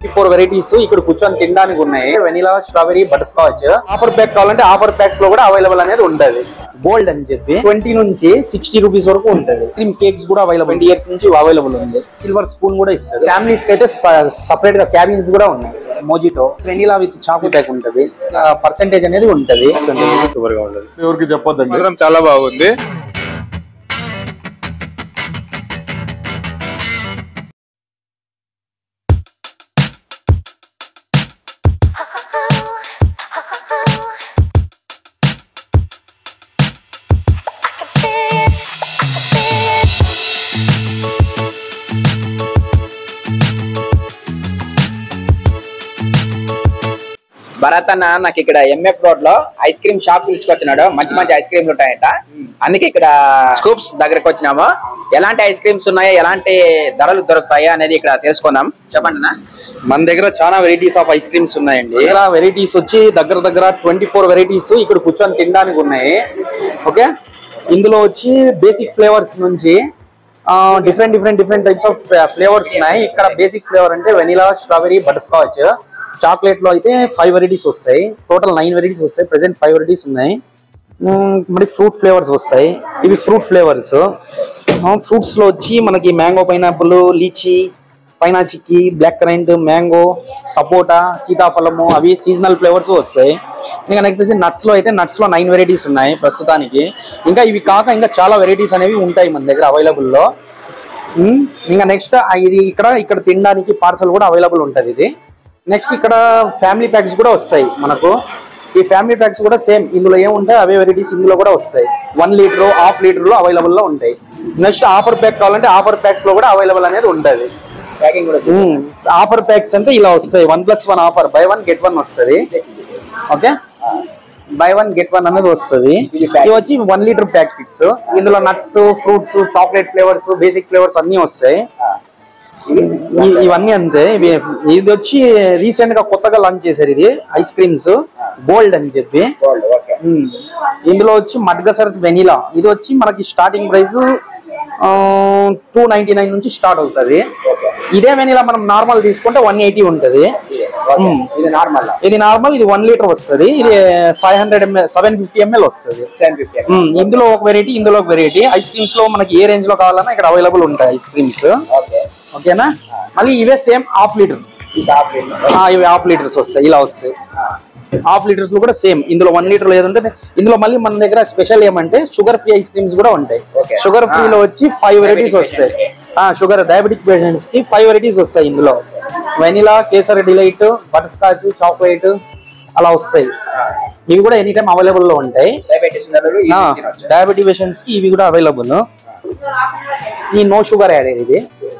Four varieties ఇక్కడ కూర్చొని తినడానికి ఉన్నాయి vanilla strawberry butterscotch offer pack కావాలంటే ఆఫర్ ప్యాక్స్ లో కూడా అవైలబుల్ అనేది ఉంటది గోల్డ్ అని చెప్పి ట్వంటీ నుంచి సిక్స్టీ రూపీస్ వరకు ఉంటది క్రీమ్ కేక్స్ కూడా అవైలబుల్ ట్వంటీ ఇయర్స్ నుంచి అవైలబుల్ ఉంది సిల్వర్ స్పూన్ కూడా ఇస్తారు ఫ్యామిలీస్ కి అయితే సపరేట్ గా క్యాబిన్స్ కూడా ఉన్నాయి mojito vanilla with choco pack ఉంటది పర్సెంటేజ్ అనేది ఉంటది సూపర్ గా ఉండదు ఎవరికి చెప్పొద్దండి మాత్రం చాలా బాగుంది భరత్ అన్న నాకు ఇక్కడ ఎంఎఫ్ రోడ్ లో ఐస్ క్రీమ్ షాప్ తీసుకొచ్చినాడు మంచి మంచి ఐస్ క్రీమ్లు ఉంటాయంట అందుకే ఇక్కడ స్కూప్స్ దగ్గరకు వచ్చినాము ఎలాంటి ఐస్ క్రీమ్స్ ఉన్నాయో ఎలాంటి ధరలు దొరుకుతాయో అనేది ఇక్కడ తెలుసుకుందాం చెప్పండి అన్న మన దగ్గర చాలా వెరైటీస్ ఆఫ్ ఐస్ క్రీమ్స్ ఉన్నాయండి ఇక్కడ వెరైటీస్ వచ్చి దగ్గర దగ్గర ట్వంటీ ఫోర్ వెరైటీస్ ఇక్కడ కూర్చొని తినడానికి ఉన్నాయి ఓకే ఇందులో వచ్చి బేసిక్ ఫ్లేవర్స్ నుంచి different different different types of flavours ఉన్నాయి ఇక్కడ బేసిక్ ఫ్లేవర్ అంటే vanilla strawberry butterscotch chocolate లో అయితే ఫైవ్ వెరైటీస్ వస్తాయి టోటల్ నైన్ వెరైటీస్ వస్తాయి ప్రెసెంట్ ఫైవ్ వెరైటీస్ ఉన్నాయి మ్మ్, మరి ఫ్రూట్ ఫ్లేవర్స్ వస్తాయి ఇవి ఫ్రూట్ ఫ్లేవర్స్ ఫ్రూట్స్ లో వచ్చి మనకి మ్యాంగో పైనాపిల్ లీచీ పైనా చిక్కి బ్లాక్ కరెంట్ మ్యాంగో సపోటా సీతాఫలము అవి సీజనల్ ఫ్లేవర్స్ వస్తాయి ఇంకా నెక్స్ట్ వచ్చి నట్స్ లో అయితే నట్స్ లో నైన్ వెరైటీస్ ఉన్నాయి ప్రస్తుతానికి ఇంకా ఇవి కాక ఇంకా చాలా వెరైటీస్ అనేవి ఉంటాయి మన దగ్గర అవైలబుల్ లో ఉమ్, ఇంకా నెక్స్ట్ ఇది ఇక్కడ ఇక్కడ తినడానికి పార్సల్ కూడా అవైలబుల్ ఉంటది ఇది నెక్స్ట్ ఇక్కడ ఫ్యామిలీ ప్యాక్స్ కూడా వస్తాయి మనకు ఈ ఫ్యామిలీ ప్యాక్స్ కూడా సేమ్ ఇందులో ఏముంటాయి అవే వెరైటీస్ ఇందులో కూడా వస్తాయి వన్ లీటర్ హాఫ్ లీటర్ లో అవైలబుల్ లో ఉంటాయి నెక్స్ట్ ఆఫర్ ప్యాక్ కావాలంటే ఆఫర్ ప్యాక్స్ లో కూడా అవైలబుల్ అనేది ఉంటది ప్యాకింగ్ కూడా ఆఫర్ ప్యాక్స్ అంటే ఇలా వస్తాయి one plus one offer buy one get one వస్తుంది okay buy one get one అనేది వస్తుంది ఇవి వచ్చి వన్ లీటర్ ప్యాకెట్స్ ఇందులో nuts fruits chocolate flavours basic flavours అన్ని వస్తాయి ఇ- ఇవన్నీ అంతే ఇవి ఇది వచ్చి రీసెంట్ గా కొత్తగా లాంచ్ చేశారు ఇది ఐస్ క్రీమ్స్ గోల్డ్ అని చెప్పి ఓకే ఉమ్. ఇందులో వచ్చి మడ్గసర్ వెనిలా ఇది వచ్చి మనకి starting price two ninety nine నుంచి స్టార్ట్ అవుతుంది ఇదే వెనిలా మనం నార్మల్ తీసుకుంటే వన్ ఎయిటీ ఉంటది ఉమ్. ఇది నార్మల్ ఇది నార్మల్ ఇది వన్ లీటర్ వస్తుంది ఇది five hundred ML seven fifty ML వస్తుంది సెవెన్ ఫిఫ్టీ ఉమ్, ఇందులో ఒక వెరైటీ ఇందులో ఒక వెరైటీ ఐస్ క్రీమ్స్ లో మనకి ఏ రేంజ్ లో కావాలన్నా ఇక్కడ అవైలబుల్ ఉంటాయి ఐస్ క్రీమ్స్ ఓకే ఓకేనా మళ్ళీ ఇవే సేమ్ హాఫ్ లీటర్ ఇది హాఫ్ లీటర్ ఇవి హాఫ్ లీటర్స్ వస్తాయి ఇలా వస్తాయి హాఫ్ లీటర్స్ లో కూడా సేమ్ ఇందులో వన్ లీటర్ లేదంటే ఇందులో మళ్ళీ మన దగ్గర స్పెషల్ ఏమంటే షుగర్ ఫ్రీ ఐస్ క్రీమ్స్ కూడా ఉంటాయి Okay. షుగర్ ఫ్రీ లో వచ్చి ఫైవ్ వెరైటీస్ వస్తాయి ఆ షుగర్ డయాబెటిక్ పేషెంట్స్ కి ఫైవ్ వెరైటీస్ వస్తాయి ఇందులో vanilla kesar delight butterscotch chocolate అలా వస్తాయి ఇవి కూడా ఎనీ టైం అవైలబుల్ లో ఉంటాయి డయాబెటీస్ ఉన్నారు డయాబెటిక్ పేషెంట్స్ కి ఇవి కూడా అవైలబుల్ ఈ నో షుగర్ యాడెడ్ ఇది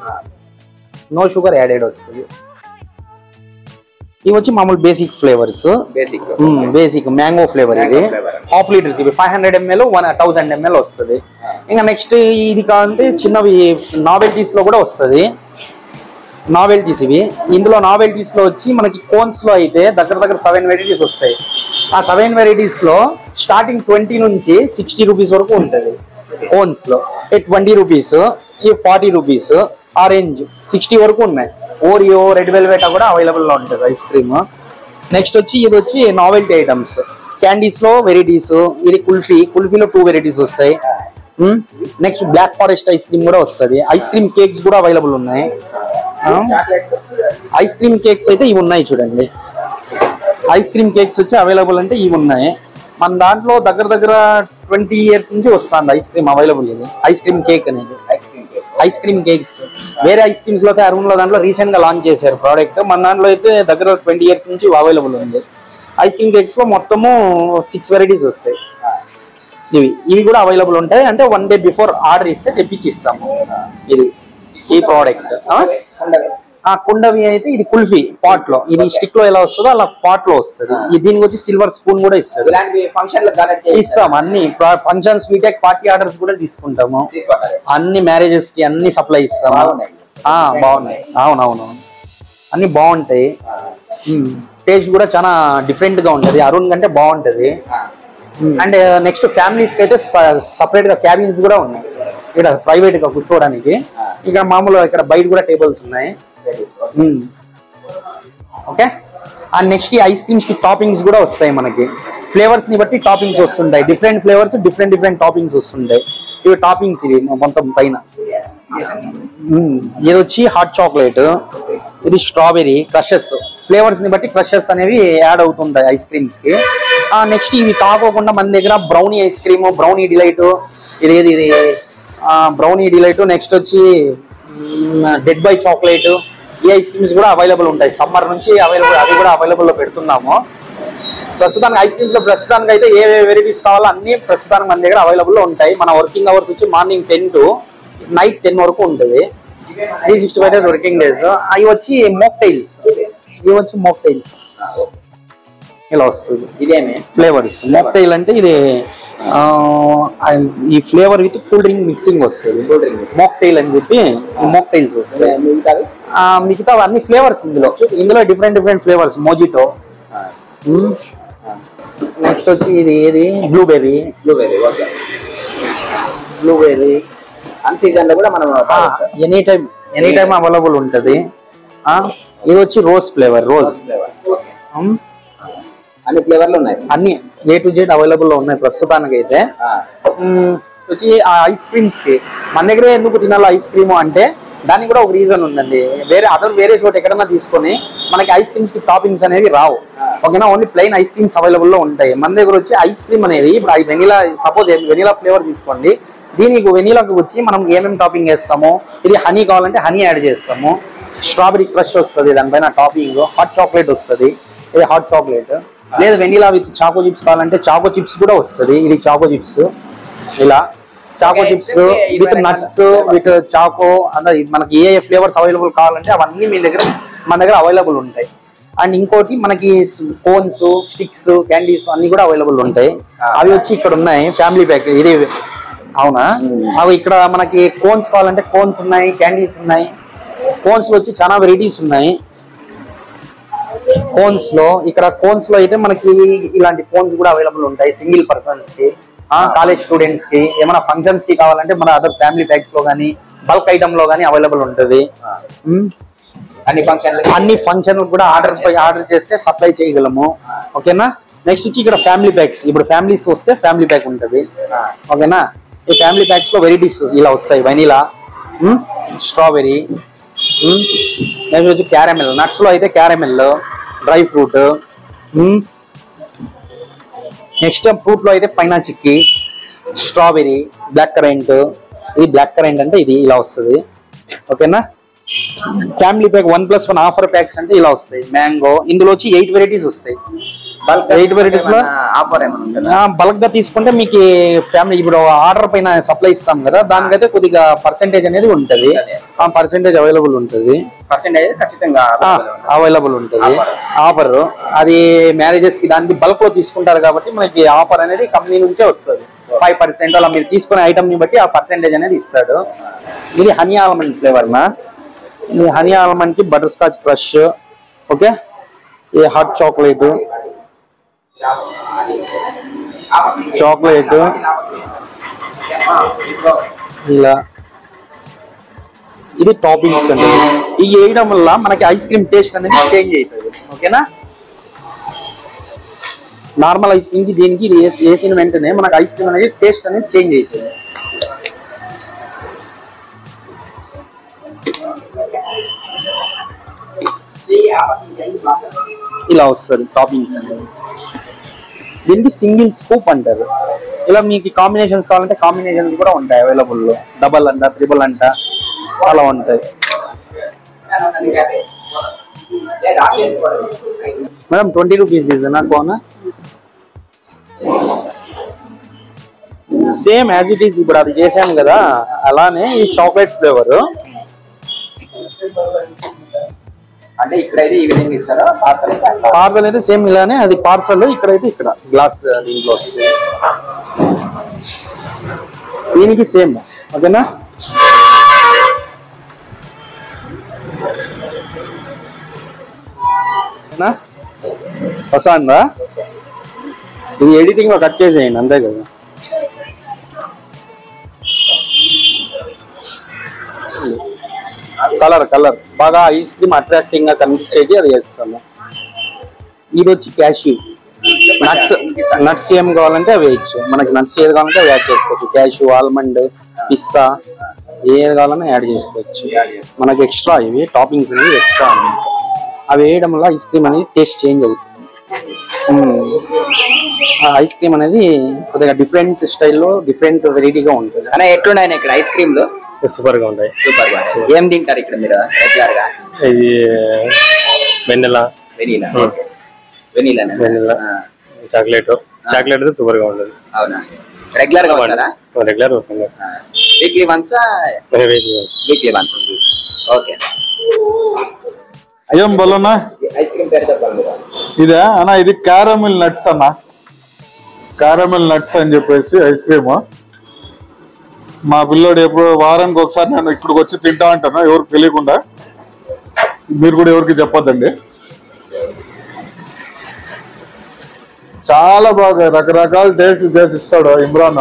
నో షుగర్ యాడెడ్ వస్తుంది ఇవి వచ్చి మామూలు basic flavours basic basic mango flavour ఇది Mango flavor. హాఫ్ లీటర్స్ ఇవి five hundred ML one thousand ML వస్తుంది ఇంకా నెక్స్ట్ ఇది కావాలంటే చిన్నవి నావెల్టీస్ లో కూడా వస్తుంది నావెల్టీస్ ఇవి ఇందులో నావెల్టీస్ లో వచ్చి మనకి కోన్స్ లో అయితే దగ్గర దగ్గర సెవెన్ వెరైటీస్ వస్తాయి ఆ సెవెన్ వెరైటీస్ లో స్టార్టింగ్ ట్వంటీ నుంచి సిక్స్టీ రూపీస్ వరకు ఉంటుంది కోన్స్ లో ట్వంటీ రూపీస్ ఈ ఫార్టీ రూపీస్ ఆరెంజ్ సిక్స్టీ వరకు ఉన్నాయి ఓరియో రెడ్ వెల్వెట్ కూడా అవైలబుల్ లో ఉంటుంది ఐస్ క్రీమ్ నెక్స్ట్ వచ్చి ఇది వచ్చి నావెల్టీ ఐటమ్స్ క్యాండీస్ లో వెరైటీస్ ఇది కుల్ఫీ కుల్ఫీలో టూ వెరైటీస్ వస్తాయి next black forest ice cream కూడా వస్తుంది ఐస్ క్రీమ్ కేక్స్ కూడా అవైలబుల్ ఉన్నాయి చాక్లెట్స్ ఐస్ క్రీమ్ కేక్స్ అయితే ఇవి ఉన్నాయి చూడండి ఐస్ క్రీమ్ కేక్స్ వచ్చి అవైలబుల్ అంటే ఇవి ఉన్నాయి మన దాంట్లో దగ్గర దగ్గర ట్వంటీ ఇయర్స్ నుంచి వస్తుంది ఐస్ క్రీమ్ అవైలబుల్ ఇది ఐస్ క్రీమ్ కేక్ అనేది ice cream cake ice cream cakes వేరే ఐస్ క్రీమ్స్ లో అయితే అరుణ్ లో దాంట్లో రీసెంట్ గా లాంచ్ చేశారు ప్రోడక్ట్ మన దాంట్లో అయితే దగ్గర ట్వంటీ ఇయర్స్ నుంచి అవైలబుల్ ఉంది ఐస్ క్రీమ్ కేక్స్ లో మొత్తము సిక్స్ వెరైటీస్ వస్తాయి ఇవి ఇవి కూడా అవైలబుల్ ఉంటాయి అంటే వన్ డే బిఫోర్ ఆర్డర్ ఇస్తే తెప్పించి ఇస్తాము ఇది ఈ ప్రోడక్ట్ ఉండదు ఆ కుండవి అయితే ఇది కుల్ఫీ పాట్ లో ఇది స్టిక్ లో ఎలా వస్తుందో అలా పాట్ లో వస్తుంది ఈ దీనికి వచ్చి సిల్వర్ స్పూన్ కూడా ఇస్తాడు ఇలాంటి ఫంక్షన్ లో డొనేట్ చేసి ఇస్తాం అన్ని ఫంక్షన్స్ వీటెక్ పార్టీ ఆర్డర్స్ కూడా తీసుకుంటాము తీసుకుంటారు అన్ని మ్యారేజెస్ కి అన్ని సప్లై ఇస్తాము బాగున్నాయి. ఆ, బాగున్నాయి అవునవును అన్ని బాగుంటాయి టేస్ట్ కూడా చాలా డిఫరెంట్ గా ఉంటది అరుణ్ కంటే బాగుంటది అండ్ నెక్స్ట్ ఫ్యామిలీస్ కి అయితే సపరేట్ గా క్యాబిన్స్ కూడా ఉన్నాయి ఇక్కడ ప్రైవేట్ గా కూర్చోవడానికి ఇక్కడ మామూలుగా ఇక్కడ బయట కూడా టేబుల్స్ ఉన్నాయి ఉమ్. ఓకే అండ్ నెక్స్ట్ ఈ ఐస్ క్రీమ్స్ కి టాపింగ్స్ కూడా వస్తాయి మనకి ఫ్లేవర్స్ ని బట్టి టాపింగ్స్ వస్తుంటాయి different flavours different different toppings వస్తుంటాయి ఇవి టాపింగ్స్ ఇవి మొత్తం పైన మ్మ్. ఇది వచ్చి హాట్ చాక్లెట్ ఇది స్ట్రాబెరీ క్రషెస్ ఫ్లేవర్స్ ని బట్టి క్రషెస్ అనేవి యాడ్ అవుతుంటాయి ఐస్ క్రీమ్స్ కి ఆ నెక్స్ట్ ఇవి కాకోకుండా మన దగ్గర brownie ice cream brownie delight ఇది ఏది ఇది బ్రౌనీ డిలైట్ నెక్స్ట్ వచ్చి డెడ్ బై చాక్లెట్ ఈ ఐస్ క్రీమ్స్ కూడా అవైలబుల్ ఉంటాయి సమ్మర్ నుంచి అవైలబుల్ అది కూడా అవైలబుల్ లో పెడుతున్నాము ప్రస్తుతానికి ఐస్ క్రీమ్స్ లో ప్రస్తుతానికి అయితే ఏ వెరైటీస్ కావాలో అన్ని ప్రస్తుతానికి మన దగ్గర అవైలబుల్ లో ఉంటాయి మన వర్కింగ్ అవర్స్ వచ్చి morning ten to night ten వరకు ఉంటుంది three sixty five days working days అవి వచ్చి మోక్టైల్స్ ఇవి వచ్చి మోక్టైల్స్ ఇలా వస్తుంది ఇదేమి ఫ్లేవర్స్ మోక్టైల్ అంటే ఇది ఆ, ఈ flavour with cool drink mixing వస్తుంది Cool drink. మోక్టైల్ అని చెప్పి మోక్టైల్స్ వస్తాయి మిగతావి ఆ, మిగతా అన్ని ఫ్లేవర్స్ ఇందులో ఇందులో different different flavours mojito next వచ్చి ఇది ఏది బ్లూబెర్రీ బ్లూబెర్రీ ఓకే బ్లూబెర్రీ అన్ సీజన్ లో కూడా మనం any time any time available ఉంటుంది ఇది వచ్చి రోజ్ ఫ్లేవర్ రోజ్ అన్ని ఫ్లేవర్లు ఉన్నాయి అన్ని ఏ టు జెడ్ అవైలబుల్ లో ఉన్నాయి ప్రస్తుతానికి అయితే ఆ, మ్మ్. వచ్చి ఆ ఐస్ క్రీమ్స్ కి మన దగ్గర ఎందుకు తినాలి ఐస్ క్రీమ్ అంటే దానికి కూడా ఒక రీజన్ ఉందండి వేరే అదర్ వేరే చోట ఎక్కడన్నా తీసుకొని మనకి ఐస్ క్రీమ్స్ కి టాపింగ్స్ అనేవి రావు ఓకేనా only plain ice creams available లో ఉంటాయి మన దగ్గర వచ్చి ఐస్ క్రీమ్ అనేది ఇప్పుడు ఈ వెనిలా సపోజ్ వెనిలా ఫ్లేవర్ తీసుకోండి దీనికి వెనిలాకి వచ్చి మనం ఏమేమి టాపింగ్ వేస్తాము ఇది హనీ కావాలంటే హనీ యాడ్ చేస్తాము స్ట్రాబెరీ క్రష్ వస్తుంది దానిపైన టాపింగ్ హాట్ చాక్లెట్ వస్తుంది ఇది హాట్ చాక్లెట్ లేదు వెనిలా విత్ చాకో చిప్స్ కావాలంటే చాకో చిప్స్ కూడా వస్తుంది ఇది చాకో చిప్స్ ఇలా choco Okay, chips okay, with ఇవన్నీ నట్స్ విత్ చాకో అంటే మనకి ఏ ఏ ఫ్లేవర్స్ అవైలబుల్ కావాలంటే అవన్నీ మీ దగ్గర మన దగ్గర అవైలబుల్ ఉంటాయి అండ్ ఇంకోటి మనకి కోన్స్ స్టిక్స్ క్యాండీస్ అన్ని కూడా అవైలబుల్ ఉంటాయి అవి వచ్చి ఇక్కడ ఉన్నాయి ఫ్యామిలీ ప్యాక్ ఇది అవునా అవి ఇక్కడ మనకి కోన్స్ కావాలంటే కోన్స్ ఉన్నాయి క్యాండీస్ ఉన్నాయి కోన్స్ లో వచ్చి చాలా వెరైటీస్ ఉన్నాయి కోన్స్ లో ఇక్కడ కోన్స్ లో అయితే మనకి ఇలాంటి కోన్స్ కూడా అవైలబుల్ ఉంటాయి సింగిల్ పర్సన్స్ కి కాలేజ్ స్టూడెంట్స్ కి ఏమైనా ఫంక్షన్స్ కి కావాలంటే మన అదర్ ఫ్యామిలీ ప్యాక్స్ లో కానీ బల్క్ ఐటమ్ లో కానీ అవైలబుల్ ఉంటుంది మ్మ్. అన్ని ఫంక్షన్లు అన్ని ఫంక్షన్ కూడా ఆర్డర్ ఆర్డర్ చేస్తే సప్లై చేయగలము ఓకేనా నెక్స్ట్ వచ్చి ఇక్కడ ఫ్యామిలీ ప్యాక్స్ ఇప్పుడు ఫ్యామిలీస్ వస్తే ఫ్యామిలీ ప్యాక్ ఉంటుంది ఓకేనా ఈ ఫ్యామిలీ ప్యాక్స్ లో వెరైటీస్ ఇలా వస్తాయి వెనీలా స్ట్రాబెరీ నెక్స్ట్ వచ్చి క్యారమెల్ నట్స్ లో అయితే caramel dry fruit next fruit లో అయితే పైనా చిక్కీ స్ట్రాబెరీ బ్లాక్ కరెంట్ ఇది బ్లాక్ కరెంట్ అంటే ఇది ఇలా వస్తుంది ఓకేనా family pack one plus one offer packs అంటే ఇలా వస్తాయి మ్యాంగో ఇందులో వచ్చి ఎయిట్ వెరైటీస్ వస్తాయి ఎయిట్ వెరైటీస్ లో ఆఫర్ ఏమైనా ఉంటుందా బల్క్ గా తీసుకుంటే మీకు ఫ్యామిలీ ఇప్పుడు ఆర్డర్ పైన సప్లై ఇస్తాం కదా దానికైతే కొద్దిగా పర్సెంటేజ్ అనేది ఉంటది ఆ పర్సెంటేజ్ అవైలబుల్ ఉంటుంది పర్సెంటేజ్ ఖచ్చితంగా అవైలబుల్ ఉంటుంది ఆఫర్ అది మ్యారేజెస్ కి దానికి బల్క్ లో తీసుకుంటారు కాబట్టి మనకి ఆఫర్ అనేది కంపెనీ నుంచే వస్తుంది ఫైవ్ పర్సెంట్ అలా మీరు తీసుకునే ఐటమ్ ని బట్టి ఆ పర్సెంటేజ్ అనేది ఇస్తాడు ఇది హనీ ఆల్మండ్ ఫ్లేవర్ నా ఇది హనీ ఆల్మండ్ కి బటర్ స్కాచ్ క్రష్ ఓకే ఇది హాట్ చాక్లెట్ చాక్లెట్ ఇలా ఇది టాపింగ్స్ అండి ఈ వేయడం వల్ల మనకి ఐస్ క్రీమ్ టేస్ట్ అనేది చేంజ్ అవుతుంది ఓకేనా నార్మల్ ఐస్ క్రీమ్ కి దీనికి ఇది వేసి- వేసిన వెంటనే మనకి ఐస్ క్రీమ్ అనేది టేస్ట్ అనేది చేంజ్ అవుతుంది ఇలా వస్తుంది టాపింగ్స్ అనేది దీనికి సింగిల్ స్కూప్ అంటారు ఇలా మీకు కాంబినేషన్స్ కావాలంటే కాంబినేషన్స్ కూడా ఉంటాయి అవైలబుల్ లో డబల్ అంట త్రిబుల్ అంట అలా ఉంటాయి మేడం ట్వంటీ రూపీస్ తీసేనా కోన సేమ్ యాజ్ ఇట్ ఈస్ ఇప్పుడు అది చేసాం కదా అలానే ఈ చాక్లెట్ ఫ్లేవర్ అంటే ఇక్కడైతే ఈ విధంగా ఇస్తారా పార్సల్ అయితే అట్లా. పార్సల్ అయితే సేమ్ ఇలానే అది పార్సల్ ఇక్కడైతే ఇక్కడ గ్లాస్ దీంట్లో వస్తుంది దీనికి సేమ్ ఓకేనా ఓకేనా వస్తుందా ఇది ఎడిటింగ్ లో కట్ చేసేయండి అంతే కదా కలర్ కలర్ బాగా ఐస్ క్రీమ్ అట్రాక్టింగ్ గా కనిపించేది అది వేస్తాము ఇది వచ్చి క్యాష్యూ నట్స్ నట్స్ ఏం కావాలంటే అవి వేయచ్చు మనకి నట్స్ ఏది కావాలంటే అవి యాడ్ చేసుకోవచ్చు క్యాష్యూ ఆల్మండ్ పిస్తా ఏది కావాలన్నా యాడ్ చేసుకోవచ్చు మనకి ఎక్స్ట్రా ఇవి టాపింగ్స్ అనేవి ఎక్స్ట్రా అన్నమాట అవి వేయడం వల్ల ఐస్ క్రీమ్ అనేది టేస్ట్ చేంజ్ అవుతుంది మ్మ్. ఆ ఐస్ క్రీమ్ అనేది కొద్దిగా డిఫరెంట్ స్టైల్లో డిఫరెంట్ వెరైటీగా ఉంటుంది అన్న ఎట్లున్నాయి ఇక్కడ ఐస్ క్రీమ్లు సూపర్ గా ఉంటాయి సూపర్ గా ఏం తింటారు ఇక్కడ మీరు రెగ్యులర్ గా ఇది వెన్నెల వెనీలా వెనీలా వెన్నెల చాక్లెట్ చాక్లెట్ సూపర్ గా ఉంటుంది అవునా రెగ్యులర్ గా వస్తారా రెగ్యులర్ వస్తుంది weekly once weekly once okay ఏం బలనా ఐస్ క్రీమ్ పేరు చెప్పాలి మీరు ఇదే అన్న ఇది క్యారమిల్ నట్స్ అన్న క్యారమిల్ నట్స్ అని చెప్పేసి ఐస్ క్రీమ్ మా పిల్లోడు ఎప్పుడు వారానికి ఒకసారి నేను ఇక్కడికి వచ్చి తింటా అంటాను ఎవరికి తెలియకుండా మీరు కూడా ఎవరికి చెప్పొద్దండి చాలా బాగా రకరకాల టేస్ట్ చేసి ఇస్తాడు ఇమ్రాన్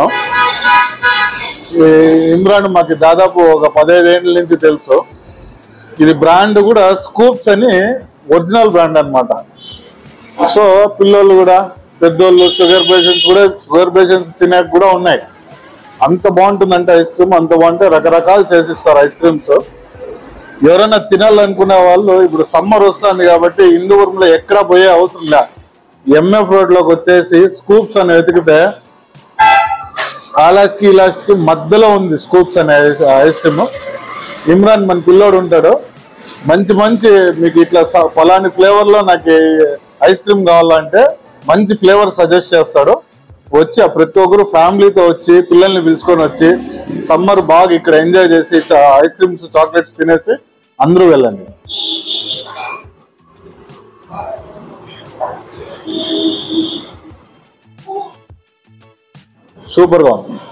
ఈ ఇమ్రాన్ మాకు దాదాపు ఒక పదహైదేళ్ళ నుంచి తెలుసు ఇది బ్రాండ్ కూడా స్కూప్స్ అని ఒరిజినల్ బ్రాండ్ అన్నమాట సో పిల్లలు కూడా పెద్దోళ్ళు షుగర్ పేషెంట్స్ కూడా షుగర్ పేషెంట్స్ తినేకి కూడా ఉన్నాయి అంత బాగుంటుందంటే ఐస్ క్రీమ్ అంత బాగుంటే రకరకాలు చేసిస్తారు ఐస్ క్రీమ్స్ ఎవరైనా తినాలనుకునే వాళ్ళు ఇప్పుడు సమ్మర్ వస్తుంది కాబట్టి హిందూపురంలో ఎక్కడ పోయే అవసరం లే ఎంఎఫ్ రోడ్ లోకి వచ్చేసి స్కూప్స్ అని వెతికితే ఆలాస్ట్ కి ఈలాస్ట్ కి మధ్యలో ఉంది స్కూప్స్ అనే ఐస్- ఐస్ క్రీమ్ ఇమ్రాన్ మన పిల్లోడు ఉంటాడు మంచి మంచి మీకు ఇట్లా స- ఫలాని ఫ్లేవర్ లో నాకు ఈ ఐస్ క్రీమ్ కావాలంటే మంచి ఫ్లేవర్ సజెస్ట్ చేస్తాడు వచ్చి ఆ ప్రతి ఒక్కరు ఫ్యామిలీతో వచ్చి పిల్లల్ని పిలుచుకొని వచ్చి సమ్మర్ బాగా ఇక్కడ ఎంజాయ్ చేసి చా- ఐస్ క్రీమ్స్ చాక్లెట్స్ తినేసి అందరూ వెళ్ళండి సూపర్ గా ఉంది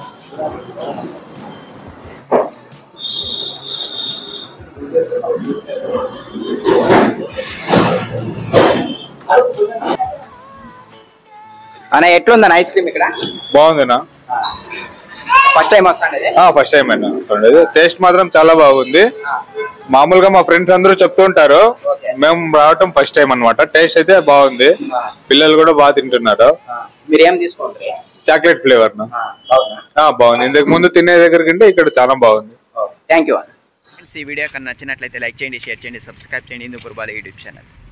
అన్న ఎట్లుందన్న ఐస్ క్రీమ్ ఇక్కడ బాగుందినా ఫస్ట్ టైం వస్తాండి ఫస్ట్ టైం అయినా చూడండి టేస్ట్ మాత్రం చాలా బాగుంది మామూలుగా మా ఫ్రెండ్స్ అందరూ చెప్తూ ఉంటారు మేము రావటం ఫస్ట్ టైం అన్నమాట టేస్ట్ అయితే బాగుంది పిల్లలు కూడా బాగా తింటున్నారు మీరు ఏం తీసుకుంటారు చాక్లెట్ ఫ్లేవర్ బాగుందా బాగుంది ఇంతకు ముందు తినే దగ్గర కంటే ఇక్కడ చాలా బాగుంది థ్యాంక్ యూ ఫ్రెండ్స్ ఈ వీడియో కన్నా నచ్చినట్లయితే లైక్ చేయండి షేర్ చేయండి సబ్స్క్రైబ్ చేయండి హిందూ బాల యూట్యూబ్ ఛానల్